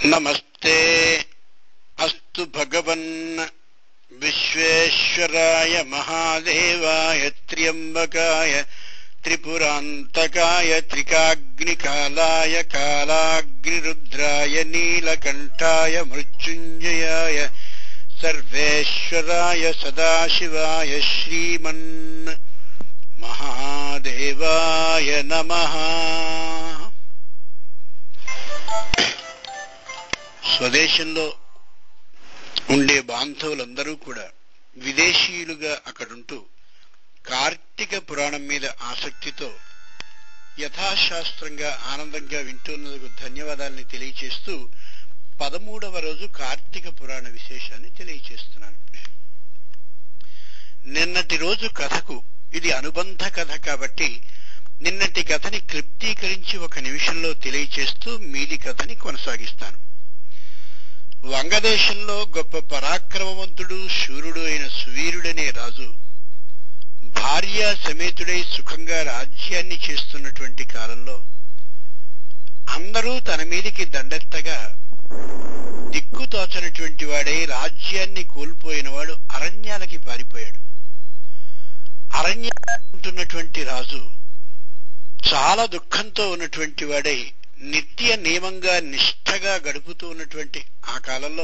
नमस्ते अस्तु भगवन् विश्वेश्वराय महादेवाय त्र्यम्बकाय त्रिपुरान्तकाय त्रिकाग्निकालाय कालाग्निरुद्राय नीलकण्ठाय मृत्युञ्जयाय सर्वेश्वराय सदाशिवाय श्रीमन् महादेवाय नमः స్వదేశంలో ఉండే బాంధవులందరూ కూడా విదేశీయులుగా అక్కడుంటూ కార్తీక పురాణం మీద ఆసక్తితో యథాశాస్త్రంగా ఆనందంగా వింటున్నందుకు ధన్యవాదాలని తెలియచేస్తూ పదమూడవ రోజు కార్తీక పురాణ విశేషాన్ని తెలియచేస్తున్నాను నిన్నటి రోజు కథకు ఇది అనుబంధ కథ కాబట్టి నిన్నటి కథని క్లిప్తీకరించి ఒక నిమిషంలో తెలియచేస్తూ మీది కథని కొనసాగిస్తాను వంగదేశంలో గొప్ప పరాక్రమవంతుడు శూరుడు అయిన సువీరుడనే రాజు భార్య సమేతుడై సుఖంగా రాజ్యాన్ని చేస్తున్నటువంటి కాలంలో అందరూ తన మీదికి దండెత్తగా దిక్కుతోచనటువంటి వాడై రాజ్యాన్ని కోల్పోయినవాడు అరణ్యాలకి పారిపోయాడు అరణ్యున్నటువంటి రాజు చాలా దుఃఖంతో ఉన్నటువంటి వాడై నిత్య నియమంగా నిష్ఠగా గడుపుతూ ఉన్నటువంటి ఆ కాలంలో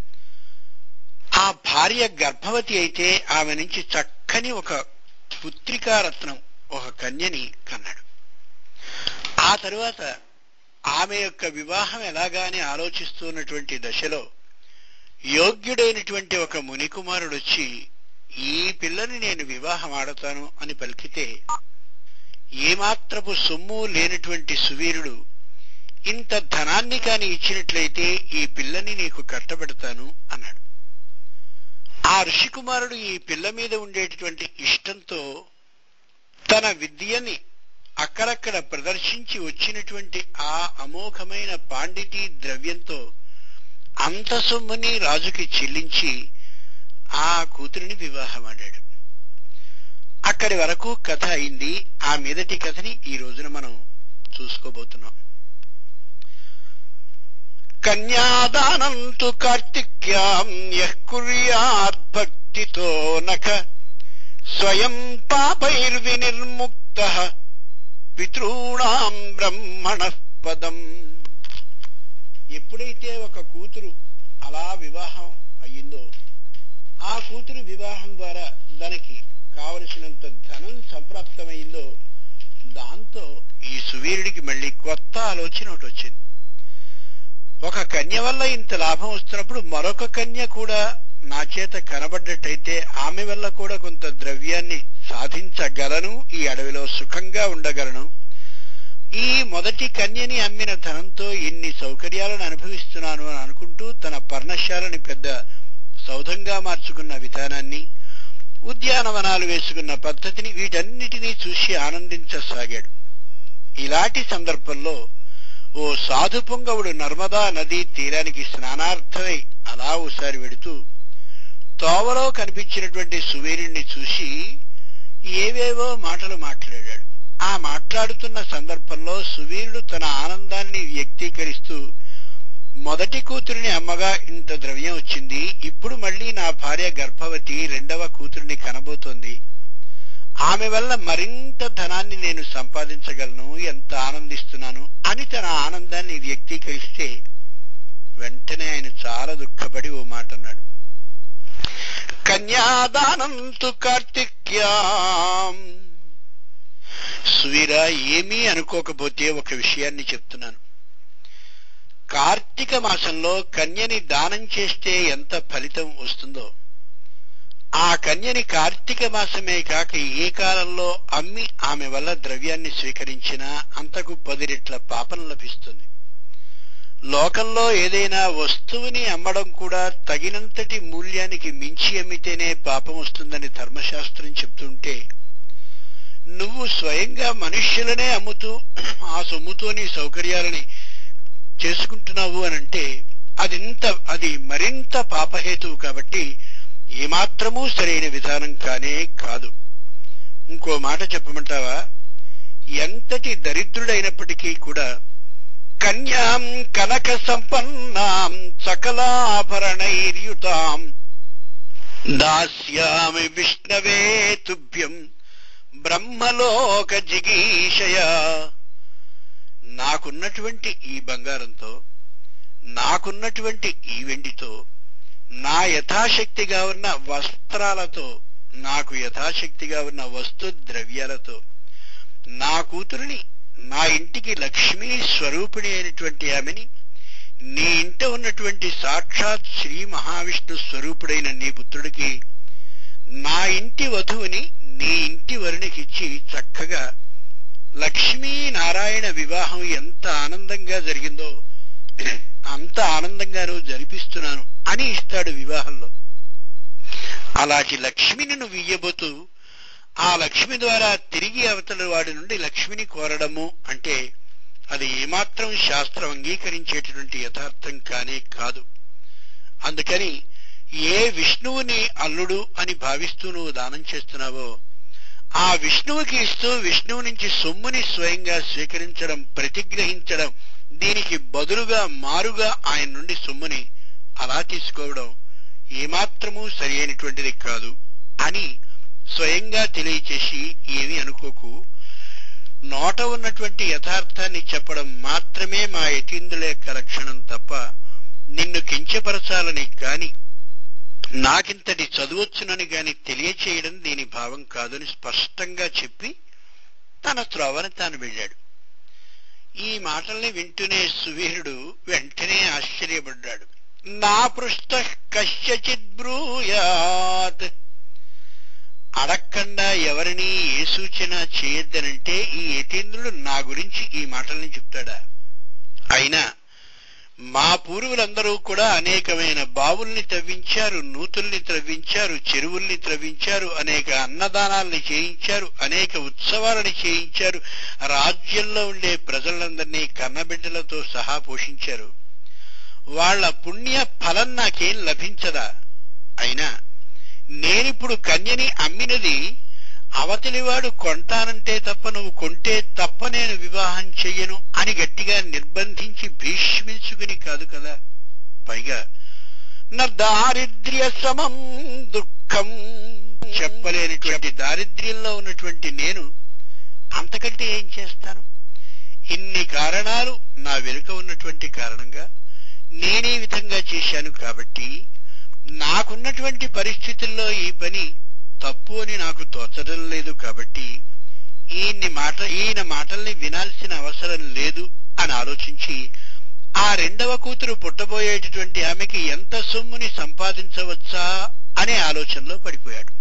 ఆ భార్య గర్భవతి అయితే ఆమె నుంచి చక్కని ఒక పుత్రికారత్నం ఒక కన్యని కన్నాడు ఆ తరువాత ఆమె యొక్క వివాహం ఎలాగాని ఆలోచిస్తూ ఉన్నటువంటి దశలో యోగ్యుడైనటువంటి ఒక మునికుమారుడు వచ్చి ఈ పిల్లని నేను వివాహం ఆడతాను అని పలికితే ఏమాత్రపు సొమ్ము లేనటువంటి సువీరుడు ఇంత ధనాన్ని కాని ఇచ్చినట్లయితే ఈ పిల్లని నీకు కట్టబెడతాను అన్నాడు ఆ ఋషికుమారుడు ఈ పిల్ల మీద ఉండేటటువంటి ఇష్టంతో తన విద్యని అక్కడక్కడ ప్రదర్శించి వచ్చినటువంటి ఆ అమోఘమైన పాండితీ ద్రవ్యంతో అంత సొమ్ముని రాజుకి చెల్లించి ఆ కూతురిని వివాహమాడాడు అక్కడి వరకు కథ అయింది ఆ మీదటి కథని ఈ రోజున మనం చూసుకోబోతున్నాం కన్యాదానం తు కార్తిక్యాం యః కుర్యాద్భక్తితో నఖ స్వయం పాపైర్వినిర్ముక్త పితॄణాం బ్రహ్మణ పదం ఎప్పుడైతే ఒక కూతురు అలా వివాహం అయ్యిందో ఆ కూతురు వివాహం ద్వారా దానికి కావలసినంత ధనం సంప్రాప్తమైందో దాంతో ఈ సువీరుడికి మళ్ళీ కొత్త ఆలోచన ఒకటి వచ్చింది ఒక కన్య వల్ల ఇంత లాభం వస్తున్నప్పుడు మరొక కన్య కూడా నా చేత కనబడ్డట్టయితే ఆమె వల్ల కూడా కొంత ద్రవ్యాన్ని సాధించగలను ఈ అడవిలో సుఖంగా ఉండగలను ఈ మొదటి కన్యని అమ్మిన ధనంతో ఇన్ని సౌకర్యాలను అనుభవిస్తున్నాను అని అనుకుంటూ తన పర్ణశాలని పెద్ద సౌధంగా మార్చుకున్న విధానాన్ని ఉద్యానవనాలు వేసుకున్న పద్ధతిని వీటన్నిటినీ చూసి ఆనందించసాగాడు ఇలాంటి సందర్భంలో ఓ సాధు పొంగవుడు నర్మదా నదీ తీరానికి స్నానార్థమై అలా ఓసారి వెడుతూ తోవలో కనిపించినటువంటి సువీరుణ్ణి చూసి ఏవేవో మాటలు మాట్లాడాడు ఆ మాట్లాడుతున్న సందర్భంలో సువీరుడు తన ఆనందాన్ని వ్యక్తీకరిస్తూ మొదటి కూతురిని అమ్మగా ఇంత ద్రవ్యం వచ్చింది ఇప్పుడు మళ్ళీ నా భార్య గర్భవతి రెండవ కూతురిని కనబోతోంది ఆమె వల్ల మరింత ధనాన్ని నేను సంపాదించగలను ఎంత ఆనందిస్తున్నాను అని తన ఆనందాన్ని వ్యక్తీకరిస్తే వెంటనే ఆయన చాలా దుఃఖపడి ఓ మాట అన్నాడు కన్యాదానం తు కార్తిక్యాం సువీరా ఏమీ అనుకోకపోతే ఒక విషయాన్ని చెప్తున్నాను కార్తీక మాసంలో కన్యని దానం చేస్తే ఎంత ఫలితం వస్తుందో ఆ కన్యని కార్తీక మాసమే కాక ఏ కాలంలో అమ్మి ఆమె వల్ల ద్రవ్యాన్ని స్వీకరించినా అంతకు పది రెట్ల పాపం లభిస్తుంది లోకంలో ఏదైనా వస్తువుని అమ్మడం కూడా తగినంతటి మూల్యానికి మించి అమ్మితేనే పాపం వస్తుందని ధర్మశాస్త్రం చెప్తుంటే నువ్వు స్వయంగా మనుష్యులనే అమ్ముతూ ఆ సొమ్ముతోని సౌకర్యాలని చేసుకుంటున్నావు అనంటే అదింత అది మరింత పాపహేతువు కాబట్టి ఏమాత్రమూ సరైన విధానం కానే కాదు ఇంకో మాట చెప్పమంటావా ఎంతటి దరిద్రుడైనప్పటికీ కూడా కన్యాం కనక సంపన్నాం దాస్యామి విష్ణవే తుభ్యం బ్రహ్మలోక జిగీషయ నాకున్నటువంటి ఈ బంగారంతో నాకున్నటువంటి ఈ వెండితో నా యథాశక్తిగా ఉన్న వస్త్రాలతో నాకు యథాశక్తిగా ఉన్న వస్తు ద్రవ్యాలతో నా కూతురిని నా ఇంటికి లక్ష్మీ స్వరూపిణి అయినటువంటి ఆమెని నీ ఇంట ఉన్నటువంటి సాక్షాత్ శ్రీ మహావిష్ణు స్వరూపుడైన నీ పుత్రుడికి నా ఇంటి వధువుని నీ ఇంటి వరునికిచ్చి చక్కగా లక్ష్మీ నారాయణ వివాహం ఎంత ఆనందంగా జరిగిందో అంత ఆనందంగాను జరిపిస్తున్నాను అని ఇస్తాడు వివాహంలో అలాంటి లక్ష్మిని నువ్వు ఇయ్యబోతూ ఆ లక్ష్మి ద్వారా తిరిగి అవతల వాడి నుండి లక్ష్మిని కోరడము అంటే అది ఏమాత్రం శాస్త్రం అంగీకరించేటటువంటి యథార్థం కానే కాదు అందుకని ఏ విష్ణువుని అల్లుడు అని భావిస్తూ నువ్వు దానం చేస్తున్నావో ఆ విష్ణువుకి ఇస్తూ విష్ణువు నుంచి సొమ్ముని స్వయంగా స్వీకరించడం ప్రతిగ్రహించడం దీనికి బదులుగా మారుగా ఆయన నుండి సొమ్ముని అలా తీసుకోవడం ఏమాత్రమూ సరి అయినటువంటిది కాదు అని స్వయంగా తెలియచేసి ఏమీ అనుకోకు నోట ఉన్నటువంటి యథార్థాన్ని చెప్పడం మాత్రమే మా యతీంద్రుల యొక్క లక్షణం తప్ప నిన్ను కించపరచాలని కాని నాకింతటి చదువచ్చునని గాని తెలియచేయడం దీని భావం కాదని స్పష్టంగా చెప్పి తన త్రోవని తాను వెళ్ళాడు ఈ మాటల్ని వింటూనే సువీరుడు వెంటనే ఆశ్చర్యపడ్డాడు నా పృష్ట కశ్యచిత్ బ్రూయాత్ అడక్కండా ఎవరిని ఏ సూచన చేయొద్దనంటే ఈ యతీంద్రుడు నా గురించి ఈ మాటల్ని చెప్తాడా అయినా మా పూర్వులందరూ కూడా అనేకమైన బావుల్ని త్రవ్వించారు నూతుల్ని త్రవ్వించారు చెరువుల్ని త్రవ్వించారు అనేక అన్నదానాల్ని చేయించారు అనేక ఉత్సవాలని చేయించారు రాజ్యంలో ఉండే ప్రజలందరినీ కన్నబిడ్డలతో సహా పోషించారు వాళ్ళ పుణ్య ఫలం నాకేం లభించదా అయినా నేనిప్పుడు కన్యని అమ్మినది అవతలివాడు కొంటానంటే తప్ప నువ్వు కొంటే తప్ప నేను వివాహం చెయ్యను అని గట్టిగా నిర్బంధించి భీష్మించుకుని కాదు కదా పైగా నా దారిద్ర్య సమం దుఃఖం చెప్పలేనిటువంటి దారిద్ర్యంలో ఉన్నటువంటి నేను అంతకంటే ఏం చేస్తాను ఇన్ని కారణాలు నా వెనుక ఉన్నటువంటి కారణంగా నేనే విధంగా చేశాను కాబట్టి నాకున్నటువంటి పరిస్థితుల్లో ఈ పని తప్పు అని నాకు తోచడం లేదు కాబట్టి ఈయన్ని మాట ఈయన మాటల్ని వినాల్సిన అవసరం లేదు అని ఆలోచించి ఆ రెండవ కూతురు పుట్టబోయేటటువంటి ఆమెకి ఎంత సొమ్ముని సంపాదించవచ్చా అనే ఆలోచనలో పడిపోయాడు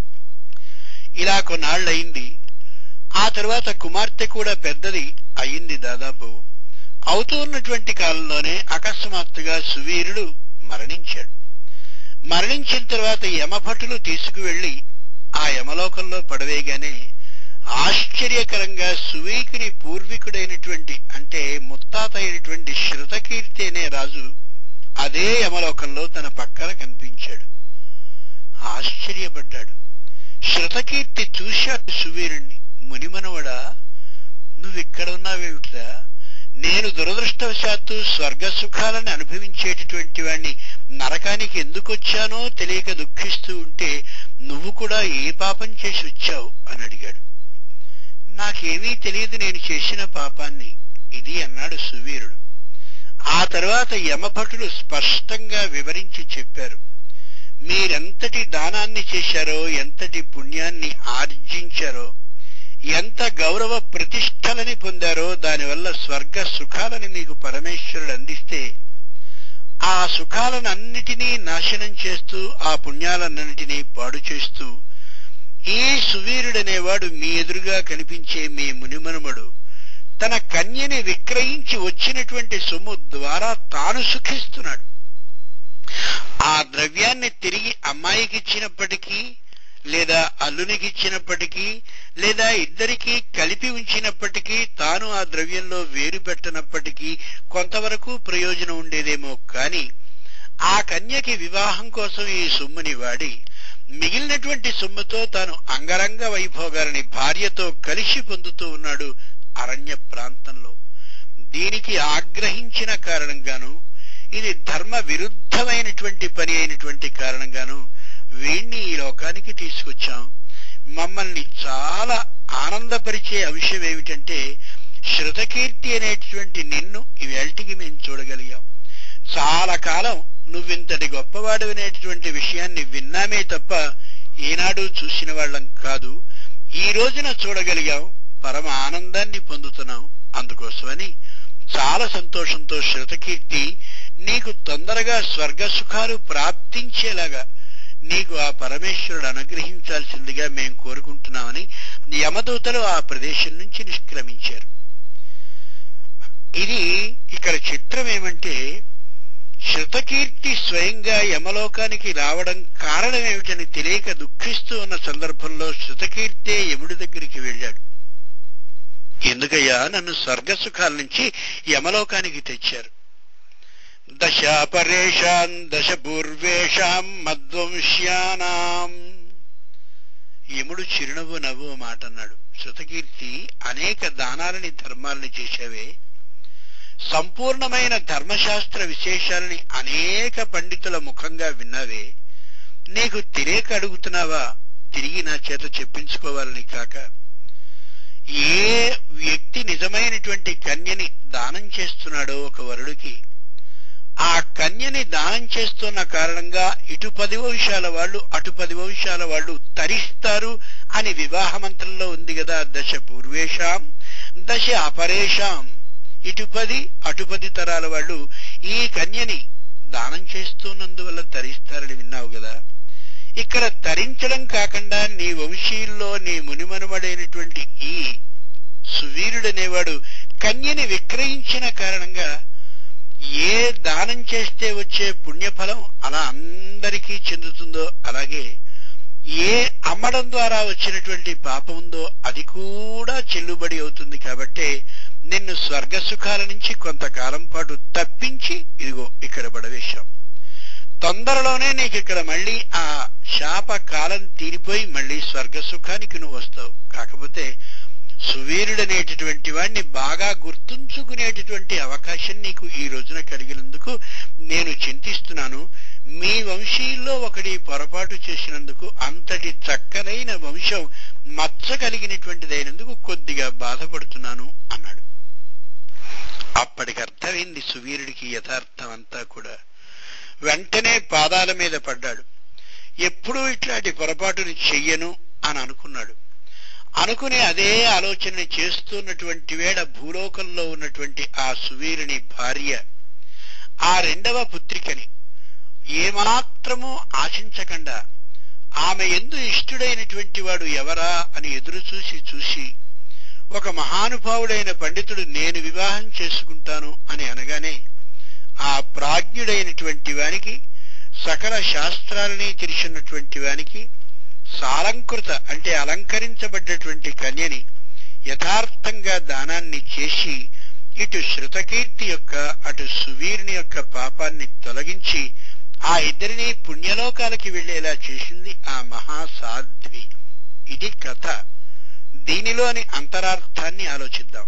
ఇలా కొన్నాళ్ళయింది ఆ తర్వాత కుమార్తె కూడా పెద్దది అయింది దాదాపు అవుతూ ఉన్నటువంటి కాలంలోనే అకస్మాత్తుగా సువీరుడు మరణించాడు మరణించిన తర్వాత యమభటులు తీసుకువెళ్లి ఆ యమలోకంలో పడవేగానే ఆశ్చర్యకరంగా సువీకుని పూర్వీకుడైనటువంటి అంటే ముత్తాత అయినటువంటి శృతకీర్తి అనే రాజు అదే యమలోకంలో తన పక్కన కనిపించాడు ఆశ్చర్యపడ్డాడు శృతకీర్తి చూశాడు సువీరుణ్ణి మునిమనవడా నువ్విక్కడ ఉన్నావేమిట్రా నేను దురదృష్టవశాత్తు స్వర్గ సుఖాలను అనుభవించేటటువంటి వాణ్ణి నరకానికి ఎందుకు వచ్చానో తెలియక దుఃఖిస్తూ ఉంటే నువ్వు కూడా ఏ పాపం చేసి వచ్చావు అని అడిగాడు నాకేమీ తెలియదు నేను చేసిన పాపాన్ని ఇది అన్నాడు సువీరుడు ఆ తర్వాత యమభటులు స్పష్టంగా వివరించి చెప్పారు మీరెంతటి దానాన్ని చేశారో ఎంతటి పుణ్యాన్ని ఆర్జించారో ఎంత గౌరవ ప్రతిష్టలని పొందారో దానివల్ల స్వర్గ సుఖాలని మీకు పరమేశ్వరుడు అందిస్తే ఆ సుఖాలను అన్నిటినీ నాశనం చేస్తూ ఆ పుణ్యాలన్నిటినీ పాడు చేస్తూ ఈ సువీరుడనేవాడు మీ ఎదురుగా కనిపించే మీ మునిమనుమడు తన కన్యని విక్రయించి వచ్చినటువంటి సొమ్ము ద్వారా తాను సుఖిస్తున్నాడు ఆ ద్రవ్యాన్ని తిరిగి అమ్మాయికి ఇచ్చినప్పటికీ లేదా అల్లునికి ఇచ్చినప్పటికీ లేదా ఇద్దరికీ కలిపి ఉంచినప్పటికీ తాను ఆ ద్రవ్యంలో వేరు పెట్టనప్పటికీ కొంతవరకు ప్రయోజనం ఉండేదేమో కాని ఆ కన్యకి వివాహం కోసం ఈ సొమ్ముని వాడి మిగిలినటువంటి సొమ్ముతో తాను అంగరంగ వైభోగాలని భార్యతో కలిసి పొందుతూ ఉన్నాడు అరణ్య ప్రాంతంలో దీనికి ఆగ్రహించిన కారణంగాను ఇది ధర్మ విరుద్ధమైనటువంటి పని అయినటువంటి కారణంగాను వీణ్ణి ఈ లోకానికి తీసుకొచ్చాం మమ్మల్ని చాలా ఆనందపరిచే అంశం ఏమిటంటే శృతకీర్తి అనేటువంటి నిన్ను ఇవేల్టికి మేము చూడగలిగాం చాలా కాలం నువ్వింతటి గొప్పవాడు అనేటువంటి విషయాన్ని విన్నామే తప్ప ఈనాడు చూసిన వాళ్ళం కాదు ఈ రోజున చూడగలిగాం పరమ ఆనందాన్ని పొందుతున్నాం అందుకోసమని చాలా సంతోషంతో శృతకీర్తి నీకు తొందరగా స్వర్గ సుఖాలు ప్రాప్తించేలాగా నీకు ఆ పరమేశ్వరుడు అనుగ్రహించాల్సిందిగా మేం కోరుకుంటున్నామని యమదూతలు ఆ ప్రదేశం నుంచి నిష్క్రమించారు ఇది ఇక్కడ చిత్రం ఏమంటే శృతకీర్తి స్వయంగా యమలోకానికి రావడం కారణం ఏమిటని తెలియక దుఃఖిస్తూ ఉన్న సందర్భంలో శృతకీర్తే యముడి దగ్గరికి వెళ్ళాడు ఎందుకయ్యా నన్ను స్వర్గ సుఖాల నుంచి యమలోకానికి తెచ్చారు దశాపరేషాం దశ పూర్వేషాం మద్వంశ్యానాం యముడు చిరునవ్వు నవ్వు మాట అన్నాడు శృతకీర్తి అనేక దానాలని ధర్మాలని చేశావే సంపూర్ణమైన ధర్మశాస్త్ర విశేషాలని అనేక పండితుల ముఖంగా విన్నావే నీకు తెలియక అడుగుతున్నావా తిరిగి నా చేత చెప్పించుకోవాలని కాక ఏ వ్యక్తి నిజమైనటువంటి కన్యని దానం చేస్తున్నాడో ఒక వరుడికి ఆ కన్యని దానం చేస్తున్న కారణంగా ఇటు పది వంశాల వాళ్ళు అటు పది వంశాల వాళ్ళు తరిస్తారు అని వివాహ మంత్రంలో ఉంది కదా దశ పూర్వేషాం దశ అపరేషాం ఇటు పది అటు పది తరాల వాళ్ళు ఈ కన్యని దానం చేస్తున్నందువల్ల తరిస్తారని విన్నావు కదా ఇక్కడ తరించడం కాకుండా నీ వంశీయుల్లో నీ మునిమనుమడైనటువంటి ఈ సువీరుడనేవాడు కన్యని విక్రయించిన కారణంగా ఏ దానం చేస్తే వచ్చే పుణ్యఫలం అలా అందరికీ చెందుతుందో అలాగే ఏ అమ్మడం ద్వారా వచ్చినటువంటి పాపం ఉందో అది కూడా చెల్లుబడి అవుతుంది కాబట్టే నిన్ను స్వర్గ సుఖాల నుంచి కొంతకాలం పాటు తప్పించి ఇదిగో ఇక్కడ పడవేశాం తొందరలోనే నీకు ఇక్కడ మళ్ళీ ఆ శాప కాలం తీరిపోయి మళ్ళీ స్వర్గ సుఖానికి నువ్వు వస్తావు కాకపోతే సువీరుడనేటటువంటి వాడిని బాగా గుర్తుంచుకునేటటువంటి అవకాశం నీకు ఈ రోజున కలిగినందుకు నేను చింతిస్తున్నాను మీ వంశీయుల్లో ఒకటి పొరపాటు చేసినందుకు అంతటి చక్కనైన వంశం మచ్చ కలిగినటువంటిదైనందుకు కొద్దిగా బాధపడుతున్నాను అన్నాడు అప్పటికి అర్థమైంది సువీరుడికి యథార్థం అంతా కూడా వెంటనే పాదాల మీద పడ్డాడు ఎప్పుడూ ఇట్లాంటి పొరపాటుని చెయ్యను అని అనుకున్నాడు అనుకుని అదే ఆలోచన చేస్తున్నటువంటి వేళ భూలోకంలో ఉన్నటువంటి ఆ సువీరుని భార్య ఆ రెండవ పుత్రికని ఏమాత్రము ఆశించకుండా ఆమె ఎందు ఇష్టుడైనటువంటి వాడు ఎవరా అని ఎదురు చూసి చూసి ఒక మహానుభావుడైన పండితుడు నేను వివాహం చేసుకుంటాను అని అనగానే ఆ ప్రాజ్ఞుడైనటువంటి వానికి సకల శాస్త్రాలని తెలిసినటువంటి వానికి సాలంకృత అంటే అలంకరించబడ్డటువంటి కన్యని యథార్థంగా దానాన్ని చేసి ఇటు శృతకీర్తి యొక్క అటు సువీరుని యొక్క పాపాన్ని తొలగించి ఆ ఇద్దరిని పుణ్యలోకాలకి వెళ్లేలా చేసింది ఆ మహాసాధ్వి ఇది కథ దీనిలోని అంతరార్థాన్ని ఆలోచిద్దాం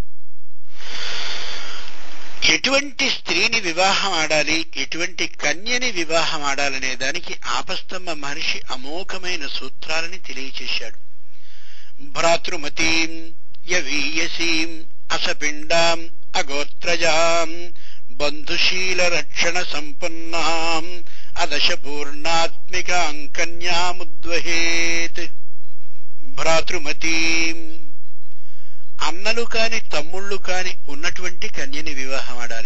ఎటువంటి స్త్రీని వివాహం ఆడాలి ఎటువంటి కన్యని వివాహం ఆడాలనే దానికి ఆపస్తంభ మహర్షి అమోఘమైన సూత్రాలని తెలియచేశాడు భ్రాతృమతీం యవీయసీం అసపిండాం అగోత్రజాం బంధుశీల రక్షణ సంపన్నాం అదశ పూర్ణాత్మికాం కన్యాముద్వహేత్ భ్రాతృమతీం అన్నలు కాని తమ్ముళ్ళు కాని ఉన్నటువంటి కన్యని వివాహం ఆడాలి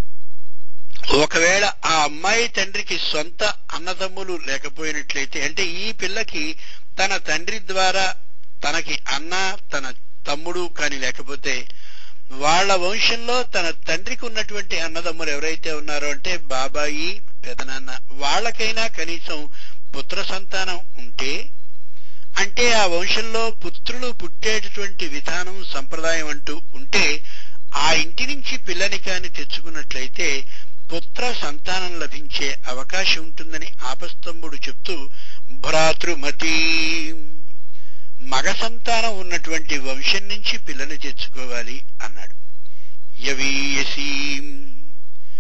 ఒకవేళ ఆ అమ్మాయి తండ్రికి సొంత అన్నదమ్ములు లేకపోయినట్లయితే అంటే ఈ పిల్లకి తన తండ్రి ద్వారా తనకి అన్న తన తమ్ముడు కాని లేకపోతే వాళ్ళ వంశంలో తన తండ్రికి ఉన్నటువంటి అన్నదమ్ములు ఎవరైతే ఉన్నారో అంటే బాబాయి పెదనాన్న వాళ్ళకైనా కనీసం పుత్ర సంతానం ఉంటే అంటే ఆ వంశంలో పుత్రులు పుట్టేటటువంటి విధానం సంప్రదాయం అంటూ ఉంటే ఆ ఇంటి నుంచి పిల్లని కాని తెచ్చుకున్నట్లయితే పుత్ర సంతానం లభించే అవకాశం ఉంటుందని ఆపస్తంభుడు చెప్తూ భ్రాతృమతి మగ సంతానం ఉన్నటువంటి వంశం నుంచి పిల్లని తెచ్చుకోవాలి అన్నాడు యవీయసీం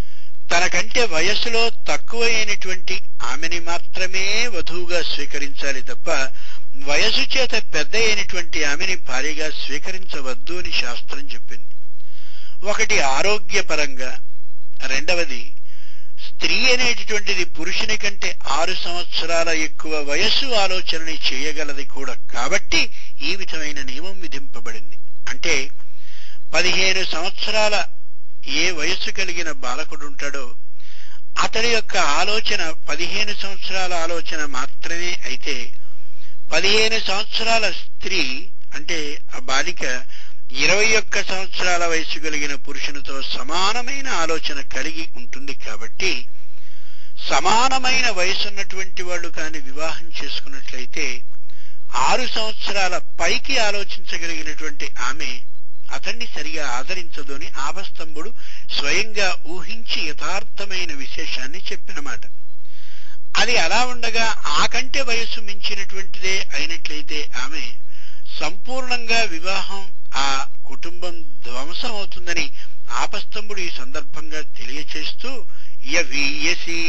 తనకంటే వయస్సులో తక్కువైనటువంటి ఆమెని మాత్రమే వధువుగా స్వీకరించాలి తప్ప వయసు చేత పెద్ద అయినటువంటి ఆమెని భార్యగా స్వీకరించవద్దు అని శాస్త్రం చెప్పింది ఒకటి ఆరోగ్యపరంగా రెండవది స్త్రీ అనేటటువంటిది పురుషుని కంటే ఆరు సంవత్సరాల ఎక్కువ వయస్సు ఆలోచనని చేయగలది కూడా కాబట్టి ఈ విధమైన నియమం విధింపబడింది అంటే పదిహేను సంవత్సరాల ఏ వయస్సు కలిగిన బాలకుడు ఉంటాడో అతడి యొక్క ఆలోచన పదిహేను సంవత్సరాల ఆలోచన మాత్రమే అయితే పదిహేను సంవత్సరాల స్త్రీ అంటే ఆ బాలిక ఇరవై ఒక్క సంవత్సరాల వయసు కలిగిన పురుషునితో సమానమైన ఆలోచన కలిగి ఉంటుంది కాబట్టి సమానమైన వయసున్నటువంటి వాళ్ళు కాని వివాహం చేసుకున్నట్లయితే ఆరు సంవత్సరాల పైకి ఆలోచించగలిగినటువంటి ఆమె అతన్ని సరిగా ఆదరించదు అని ఆపస్తంభుడు స్వయంగా ఊహించి యథార్థమైన విశేషాన్ని చెప్పినమాట అది అలా ఉండగా ఆకంటే వయస్సు మించినటువంటిదే అయినట్లయితే ఆమె సంపూర్ణంగా వివాహం ఆ కుటుంబం ధ్వంసం అవుతుందని ఆపస్తంభుడు ఈ సందర్భంగా తెలియచేస్తూ యవీయసీ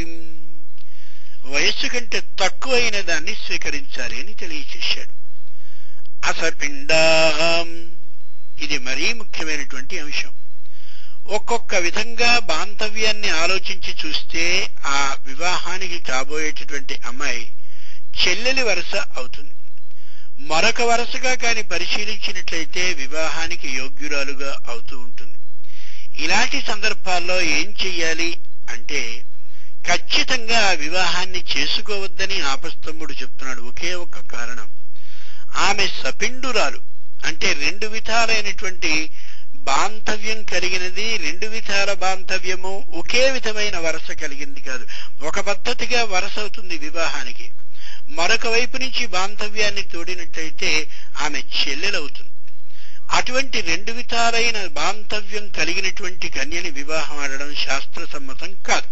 వయస్సు కంటే తక్కువైన దాన్ని స్వీకరించాలి అని తెలియచేశాడు అసపిండాం ఇది మరీ ముఖ్యమైనటువంటి అంశం ఒక్కొక్క విధంగా బాంధవ్యాన్ని ఆలోచించి చూస్తే ఆ వివాహానికి కాబోయేటటువంటి అమ్మాయి చెల్లెలి వరుస అవుతుంది మరొక వరుసగా కాని పరిశీలించినట్లయితే వివాహానికి యోగ్యురాలుగా అవుతూ ఉంటుంది ఇలాంటి సందర్భాల్లో ఏం చెయ్యాలి అంటే ఖచ్చితంగా ఆ వివాహాన్ని చేసుకోవద్దని ఆపస్తంభుడు చెప్తున్నాడు ఒకే ఒక్క కారణం ఆమె సపిండురాలు అంటే రెండు విధాలైనటువంటి బాంధవ్యం కలిగినది రెండు విధాల బాంధవ్యము ఒకే విధమైన వరస కలిగింది కాదు ఒక పద్ధతిగా వరస అవుతుంది వివాహానికి మరొక వైపు నుంచి బాంధవ్యాన్ని తోడినట్లయితే ఆమె చెల్లెలవుతుంది అటువంటి రెండు విధాలైన బాంధవ్యం కలిగినటువంటి కన్యని వివాహం ఆడడం శాస్త్ర సమ్మతం కాదు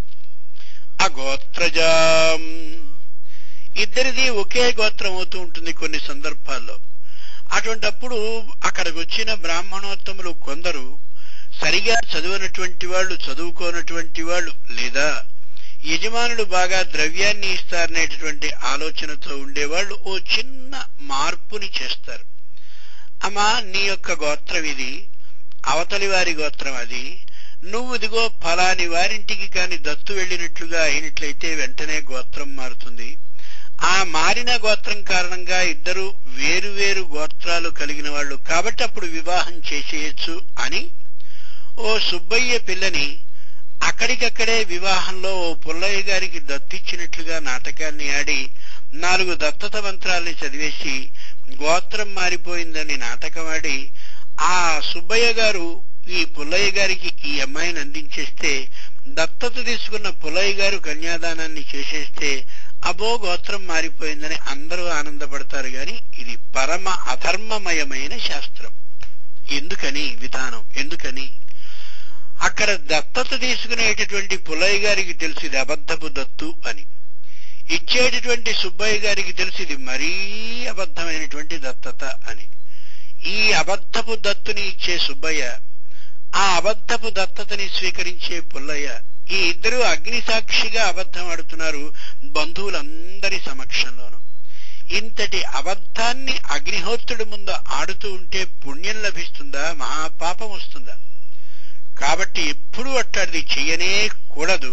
అగోత్రజాం ఇద్దరిది ఒకే గోత్రం అవుతూ ఉంటుంది కొన్ని సందర్భాల్లో అటువంటప్పుడు అక్కడికి వచ్చిన బ్రాహ్మణోత్తములు కొందరు సరిగా చదువునటువంటి వాళ్ళు చదువుకోనటువంటి వాళ్ళు లేదా యజమానులు బాగా ద్రవ్యాన్ని ఇస్తారనేటటువంటి ఆలోచనతో ఉండేవాళ్ళు ఓ చిన్న మార్పుని చేస్తారు అమ్మా నీ యొక్క గోత్రం ఇది అవతలి వారి గోత్రం అది నువ్వు ఇదిగో ఫలాని వారింటికి కాని దత్తు వెళ్ళినట్లుగా అయినట్లయితే వెంటనే గోత్రం మారుతుంది ఆ మారిన గోత్రం కారణంగా ఇద్దరు వేరు వేరు గోత్రాలు కలిగిన వాళ్ళు కాబట్టి అప్పుడు వివాహం చేసేయచ్చు అని ఓ సుబ్బయ్య పిల్లని అక్కడికక్కడే వివాహంలో ఓ పుల్లయ్య గారికి దత్తిచ్చినట్లుగా నాటకాన్ని ఆడి నాలుగు దత్తత మంత్రాల్ని చదివేసి గోత్రం మారిపోయిందని నాటకం ఆడి ఆ సుబ్బయ్య గారు ఈ పుల్లయ్య గారికి ఈ అమ్మాయిని అందించేస్తే దత్తత తీసుకున్న పుల్లయ్య గారు కన్యాదానాన్ని చేసేస్తే అబో గోత్రం మారిపోయిందని అందరూ ఆనందపడతారు గాని ఇది పరమ అధర్మమయమైన శాస్త్రం ఎందుకని విధానం ఎందుకని అక్కడ దత్తత తీసుకునేటటువంటి పుల్లయ్య గారికి తెలుసు ఇది అబద్ధపు దత్తు అని ఇచ్చేటటువంటి సుబ్బయ్య గారికి తెలుసు ఇది మరీ అబద్ధమైనటువంటి దత్తత అని ఈ అబద్ధపు దత్తుని ఇచ్చే సుబ్బయ్య ఆ అబద్ధపు దత్తతని స్వీకరించే పుల్లయ్య ఈ ఇద్దరు అగ్ని సాక్షిగా అబద్ధం ఆడుతున్నారు బంధువులందరి సమక్షంలోనూ ఇంతటి అబద్ధాన్ని అగ్నిహోత్రుడి ముందు ఆడుతూ ఉంటే పుణ్యం లభిస్తుందా మహాపాపం వస్తుందా కాబట్టి ఎప్పుడూ అట్టాడిది చెయ్యనే కూడదు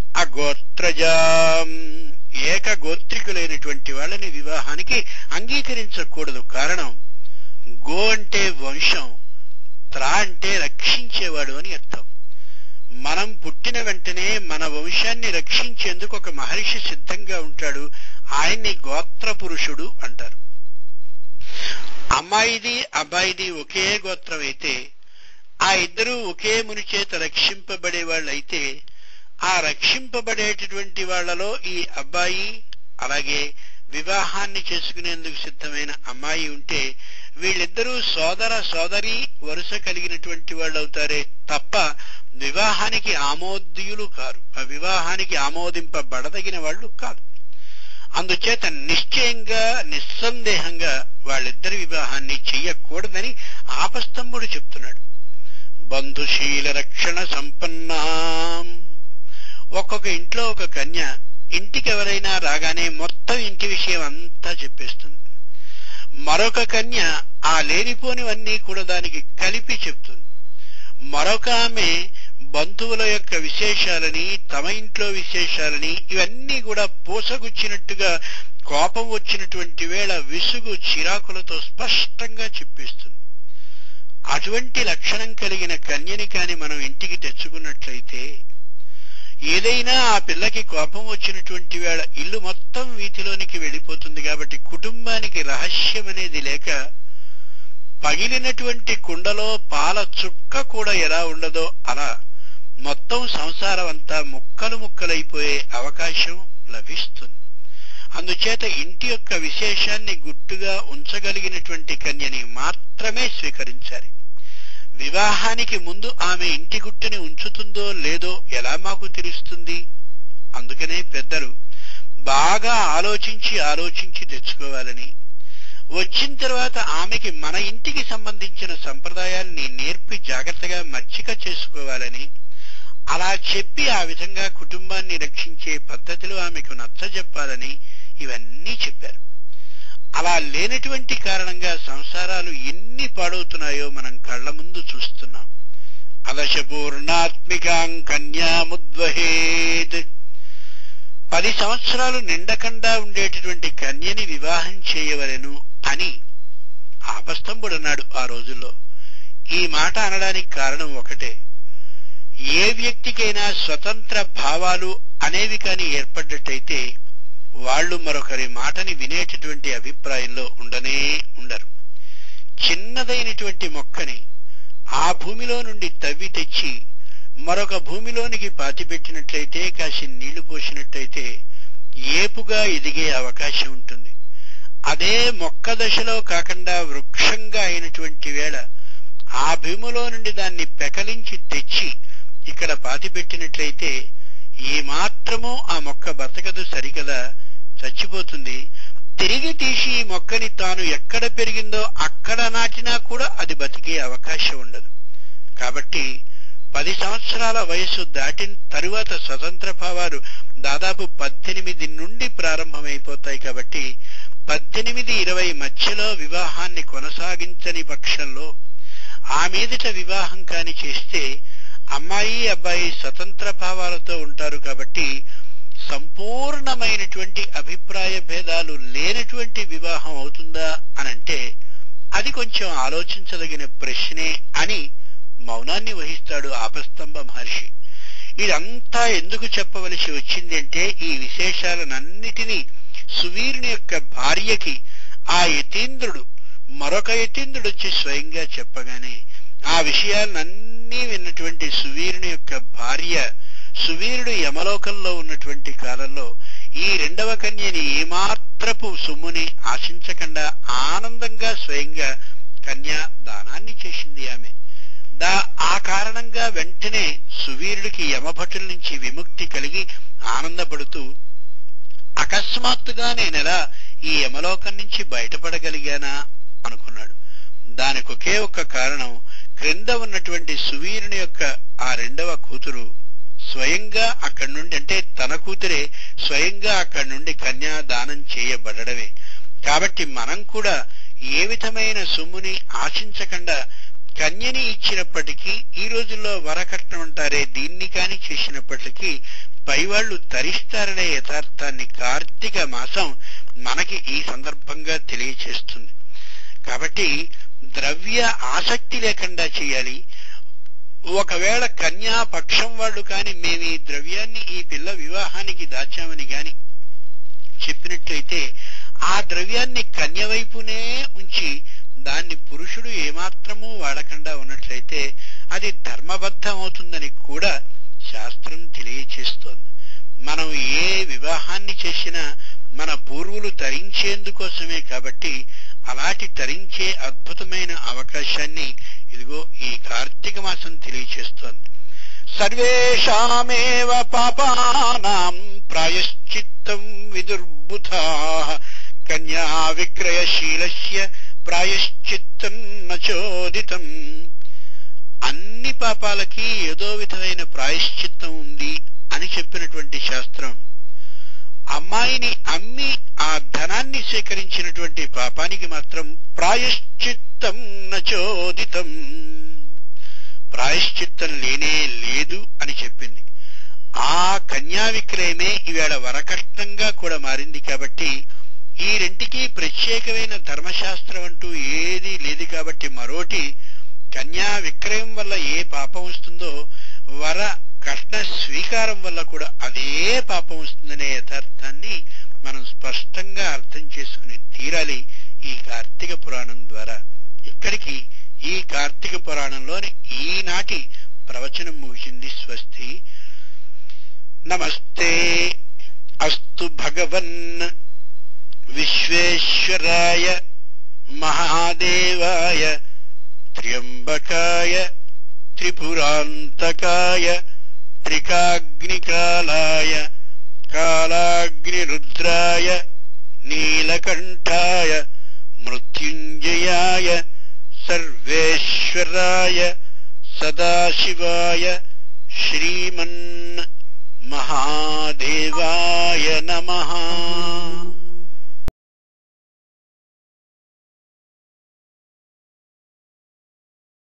అగోత్రజాం ఏక గోత్రికులైనటువంటి వాళ్ళని వివాహానికి అంగీకరించకూడదు కారణం గో అంటే వంశం త్రా అంటే రక్షించేవాడు అని అర్థం మనం పుట్టిన వెంటనే మన వంశాన్ని రక్షించేందుకు ఒక మహర్షి సిద్ధంగా ఉంటాడు ఆయన్ని గోత్ర పురుషుడు అంటారు అమ్మాయిది అబ్బాయిది ఒకే గోత్రం అయితే ఆ ఇద్దరూ ఒకే ముని చేత రక్షింపబడే వాళ్ళైతే ఆ రక్షింపబడేటటువంటి వాళ్ళలో ఈ అబ్బాయి అలాగే వివాహాన్ని చేసుకునేందుకు సిద్ధమైన అమ్మాయి ఉంటే వీళ్ళిద్దరూ సోదర సోదరి వరుస కలిగినటువంటి వాళ్ళు అవుతారే తప్ప వివాహానికి ఆమోద్యులు కారు ఆ వివాహానికి ఆమోదింపబడదగిన వాళ్ళు కాదు అందుచేత నిశ్చయంగా నిస్సందేహంగా వాళ్ళిద్దరి వివాహాన్ని చెయ్యకూడదని ఆపస్తంభుడు చెప్తున్నాడు బంధుశీల రక్షణ సంపన్నాం ఒక్కొక్క ఇంట్లో ఒక కన్య ఇంటికి ఎవరైనా రాగానే మొత్తం ఇంటి విషయం అంతా చెప్పేస్తుంది మరొక కన్య ఆ లేనిపోనివన్నీ కూడా దానికి కలిపి చెప్తుంది మరొక ఆమె బంధువుల యొక్క విశేషాలని తమ ఇంట్లో విశేషాలని ఇవన్నీ కూడా పూసగుచ్చినట్టుగా కోపం వచ్చినటువంటి వేళ విసుగు చిరాకులతో స్పష్టంగా చెప్పేస్తుంది అటువంటి లక్షణం కలిగిన కన్యని కాని మనం ఇంటికి తెచ్చుకున్నట్లయితే ఏదైనా ఆ పిల్లకి కోపం వచ్చినటువంటి వేళ ఇల్లు మొత్తం వీధిలోనికి వెళ్ళిపోతుంది కాబట్టి కుటుంబానికి రహస్యం అనేది లేక పగిలినటువంటి కుండలో పాల చుక్క కూడా ఎలా ఉండదో అలా మొత్తం సంసారం అంతా ముక్కలు ముక్కలైపోయే అవకాశం లభిస్తుంది అందుచేత ఇంటి యొక్క విశేషాన్ని గుట్టుగా ఉంచగలిగినటువంటి కన్యని మాత్రమే స్వీకరించాలి వివాహానికి ముందు ఆమె ఇంటి గుట్టుని ఉంచుతుందో లేదో ఎలా మాకు తెలుస్తుంది అందుకనే పెద్దలు బాగా ఆలోచించి ఆలోచించి తెచ్చుకోవాలని వచ్చిన తర్వాత ఆమెకి మన ఇంటికి సంబంధించిన సంప్రదాయాల్ని నేర్పి జాగ్రత్తగా మచ్చిక చేసుకోవాలని అలా చెప్పి ఆ విధంగా కుటుంబాన్ని రక్షించే పద్ధతిలో ఆమెకు నచ్చజెప్పాలని ఇవన్నీ చెప్పారు అలా లేనటువంటి కారణంగా సంసారాలు ఎన్ని పాడవుతున్నాయో మనం కళ్ళ ముందు చూస్తున్నాం అదశపూర్ణాత్మికాం కన్యాముద్వహేత్ పది సంవత్సరాలు నిండకుండా ఉండేటటువంటి కన్యని వివాహం చేయవలెను అని ఆపస్తంభుడన్నాడు ఆ రోజుల్లో ఈ మాట అనడానికి కారణం ఒకటే ఏ వ్యక్తికైనా స్వతంత్ర భావాలు అనేవి కాని ఏర్పడ్డట్టయితే వాళ్ళు మరొకరి మాటని వినేటటువంటి అభిప్రాయంలో ఉండనే ఉండరు చిన్నదైనటువంటి మొక్కని ఆ భూమిలో నుండి తవ్వి తెచ్చి మరొక భూమిలోనికి పాతిపెట్టినట్లయితే కాసి నీళ్లు పోసినట్లయితే ఏపుగా ఎదిగే అవకాశం ఉంటుంది అదే మొక్క దశలో కాకుండా వృక్షంగా అయినటువంటి వేళ ఆ భూమిలో నుండి దాన్ని పెకలించి తెచ్చి ఇక్కడ పాతిపెట్టినట్లయితే ఏ మాత్రమూ ఆ మొక్క బతకదు సరికదా చచ్చిపోతుంది తిరిగి తీసి ఈ మొక్కని తాను ఎక్కడ పెరిగిందో అక్కడ నాటినా కూడా అది బతికే అవకాశం ఉండదు కాబట్టి పది సంవత్సరాల వయస్సు దాటిన తరువాత స్వతంత్ర భావాలు దాదాపు పద్దెనిమిది నుండి ప్రారంభమైపోతాయి కాబట్టి పద్దెనిమిది ఇరవై మధ్యలో వివాహాన్ని కొనసాగించని పక్షంలో ఆ మీదట వివాహం కాని చేస్తే అమ్మాయి అబ్బాయి స్వతంత్ర భావాలతో ఉంటారు కాబట్టి సంపూర్ణమైనటువంటి అభిప్రాయ భేదాలు లేనటువంటి వివాహం అవుతుందా అనంటే అది కొంచెం ఆలోచించదగిన ప్రశ్నే అని మౌనాన్ని వహిస్తాడు ఆపస్తంభ మహర్షి ఇదంతా ఎందుకు చెప్పవలసి వచ్చింది అంటే ఈ విశేషాలనన్నిటినీ సువీరుని యొక్క భార్యకి ఆ యతీంద్రుడు మరొక యతీంద్రుడు వచ్చి స్వయంగా చెప్పగానే ఆ విషయాలన్నీ విన్నటువంటి సువీరుని యొక్క భార్య సువీరుడు యమలోకంలో ఉన్నటువంటి కాలంలో ఈ రెండవ కన్యని ఏమాత్రపు సొమ్ముని ఆశించకుండా ఆనందంగా స్వయంగా కన్యా దానాన్ని చేసింది ఆమె దా ఆ కారణంగా వెంటనే సువీరుడికి యమభటుల నుంచి విముక్తి కలిగి ఆనందపడుతూ అకస్మాత్తుగా నేనెలా ఈ యమలోకం నుంచి బయటపడగలిగానా అనుకున్నాడు దానికి ఒకే ఒక్క కారణం క్రింద ఉన్నటువంటి సువీరుని యొక్క ఆ రెండవ కూతురు స్వయంగా అక్కడి నుండి అంటే తన కూతురే స్వయంగా అక్కడి నుండి కన్యాదానం చేయబడడమే కాబట్టి మనం కూడా ఏ విధమైన సొమ్ముని ఆశించకుండా కన్యని ఇచ్చినప్పటికీ ఈ రోజుల్లో వరకట్నం అంటారే దీన్ని కాని చేసినప్పటికీ పైవాళ్లు తరిస్తారనే యథార్థాన్ని కార్తీక మాసం మనకి ఈ సందర్భంగా తెలియచేస్తుంది కాబట్టి ద్రవ్య ఆసక్తి లేకుండా చేయాలి ఒకవేళ కన్యా పక్షం వాళ్ళు కాని మేము ఈ ద్రవ్యాన్ని ఈ పిల్ల వివాహానికి దాచామని గాని చెప్పినట్లయితే ఆ ద్రవ్యాన్ని కన్య వైపునే ఉంచి దాన్ని పురుషుడు ఏమాత్రమూ వాడకుండా ఉన్నట్లయితే అది ధర్మబద్ధం అవుతుందని కూడా శాస్త్రం తెలియచేస్తోంది మనం ఏ వివాహాన్ని చేసినా మన పూర్వులు తరించేందుకోసమే కాబట్టి అలాంటి తరించే అద్భుతమైన అవకాశాన్ని ఇదిగో ఈ కార్తీక మాసం తెలియచేస్తోంది సర్వేషామేవ పాపానాం ప్రాయశ్చిత్తం విదుర్బుధా కన్యా విక్రయశీలస్య ప్రాయశ్చిత్తం నచోదితం అన్ని పాపాలకి ఏదో విధమైన ప్రాయశ్చిత్తం ఉంది అని చెప్పినటువంటి శాస్త్రం అమ్మాయిని అమ్మి ఆ ధనాన్ని సేకరించినటువంటి పాపానికి మాత్రం ప్రాయశ్చిత్తం నచోదితం ప్రాయశ్చిత్తం లేనే లేదు అని చెప్పింది ఆ కన్యా విక్రయమే ఈవేళ వరకట్నంగా కూడా మారింది కాబట్టి ఈ రెంటికి ప్రత్యేకమైన ధర్మశాస్త్రం అంటూ ఏదీ లేదు కాబట్టి మరోటి కన్యా విక్రయం వల్ల ఏ పాపం వస్తుందో వర కట్న స్వీకారం వల్ల కూడా అదే పాపం వస్తుందనే యథార్థాన్ని మనం స్పష్టంగా అర్థం చేసుకుని తీరాలి ఈ కార్తీక పురాణం ద్వారా ఇక్కడికి ఈ కార్తీక పురాణంలోని ఈనాటి ప్రవచనం ముగిసింది స్వస్తి నమస్తే అస్తు భగవన్ విశ్వేశ్వరాయ మహాదేవాయ త్ర్యంబకాయ త్రిపురాంతకాయ త్రికాగ్నికాలాయ కాలాగ్నిరుద్రాయ నీలకంఠాయ మృత్యుంజయాయ సర్వేశ్వరాయ సదాశివాయ శ్రీమన్ మహాదేవాయ నమః